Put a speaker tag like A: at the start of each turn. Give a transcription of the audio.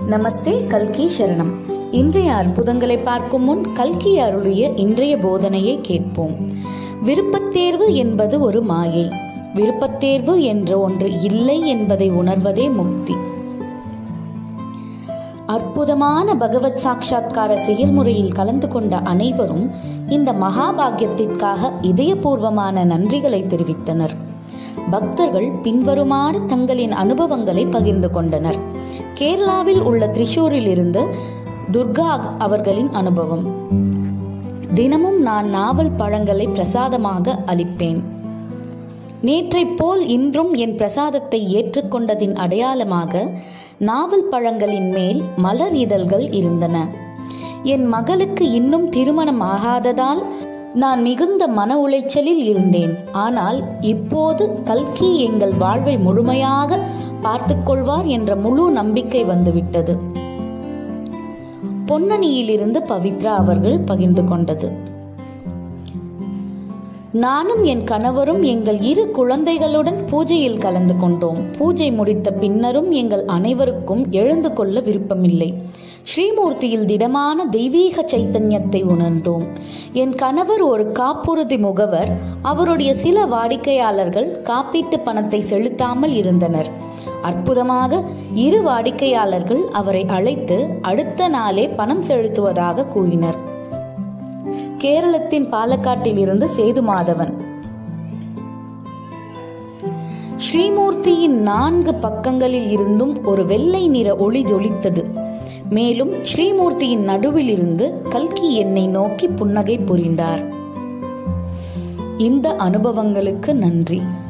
A: நமஸ்தே கல்கி சரணம் இன்றைய அற்புதங்களை பார்க்கும் முன் கல்கி அருளிய இன்றைய போதனையை கேட்போம் விருப்பத்தேர்வு என்பது ஒரு மாயை விருப்பத்தேர்வு என்ற ஒன்று இல்லை என்பதை உணர்வதே முக்தி அற்புதமான பகவத் சாட்சா்கார செயல்முறையில் கலந்து கொண்ட அனைவரும் இந்த மகாபாகியத்திற்காக இதயபூர்வமான நன்றிகளை தெரிவித்தனர் பக்தர்கள் பின்வருமாறு தங்களின் அனுபவங்களை பகிர்ந்து கொண்டனர் கேரளாவில் உள்ள திரிஷூரில் இருந்து துர்கா அவர்களின் அனுபவம் தினமும் நான் நாவல் பழங்களை பிரசாதமாக அளிப்பேன் நேற்றைப் போல் இன்றும் என் பிரசாதத்தை ஏற்றுக்கொண்டதின் அடையாளமாக நாவல் பழங்களின் மேல் மலர் இதழ்கள் இருந்தன என் மகளுக்கு இன்னும் திருமணம் ஆகாததால் நான் மிகுந்த மன உளைச்சலில் இருந்தேன் ஆனால் இப்போது கல்கி எங்கள் வாழ்வை முழுமையாக பார்த்துக்கொள்வார் என்ற முழு நம்பிக்கை வந்துவிட்டது பொன்னணியிலிருந்து பவித்ரா அவர்கள் பகிர்ந்து கொண்டது நானும் என் கணவரும் எங்கள் இரு குழந்தைகளுடன் பூஜையில் கலந்து கொண்டோம் பூஜை முடித்த பின்னரும் எங்கள் அனைவருக்கும் எழுந்து கொள்ள விருப்பமில்லை ஸ்ரீமூர்த்தியில் திடமான தெய்வீக சைத்தன்யத்தை உணர்ந்தோம் என் கணவர் ஒரு காப்புறுதி முகவர் அவருடைய சில வாடிக்கையாளர்கள் காப்பீட்டு பணத்தை செலுத்தாமல் இருந்தனர் அற்புதமாக இரு வாடிக்கையாளர்கள் அவரை அழைத்து அடுத்த நாளே பணம் செலுத்துவதாக கூறினர் கேரளத்தின் பாலக்காட்டில் இருந்து சேது மாதவன் ஸ்ரீமூர்த்தியின் நான்கு பக்கங்களில் இருந்தும் ஒரு வெள்ளை நிற ஒளி ஜொலித்தது மேலும் ஸ்ரீமூர்த்தியின் நடுவில் இருந்து கல்கி என்னை நோக்கி புன்னகை புரிந்தார் இந்த அனுபவங்களுக்கு நன்றி